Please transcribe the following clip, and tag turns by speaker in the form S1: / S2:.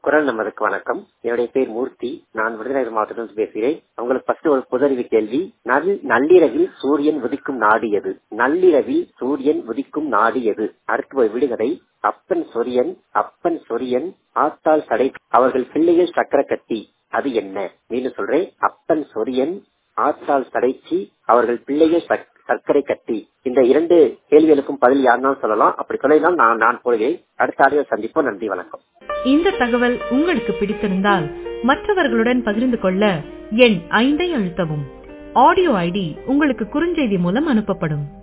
S1: குரல் நமதுக்கு வணக்கம் என்னுடைய பேர் மூர்த்தி நான் விருதுநகர் மாவட்டத்தில் பேசுகிறேன் உங்களுக்கு ஃபர்ஸ்ட் ஒரு புதறிவு கேள்வி நல் நள்ளிரவில் சூரியன் உதிக்கும் நாடு எது நள்ளிரவில் சூரியன் உதிக்கும் நாடு எது அடுத்து ஒரு விடுகதை அப்பன் சொரியன் அப்பன் சொரியன் ஆத்தாள் சடை அவர்கள் பிள்ளைகள் சக்கர கட்டி அது என்ன மீண்டும் சொல்றேன் அப்பன் சொரியன் ஆத்தாள் சடைச்சி அவர்கள் பிள்ளைகள் சர்க்கரை கட்டி இந்த இரண்டு கேள்விகளுக்கும் பதில் யாருனாலும் சொல்லலாம் அப்படி சொல்லலாம் நான் நான் போகிறேன் அடுத்த ஆடியோ சந்திப்போம் நன்றி வணக்கம்
S2: இந்த தகவல் உங்களுக்கு பிடித்திருந்தால் மற்றவர்களுடன் பகிர்ந்து கொள்ள எண் ஐந்தை அழுத்தவும் ஆடியோ ஐடி உங்களுக்கு குறுஞ்செய்தி மூலம் அனுப்பப்படும்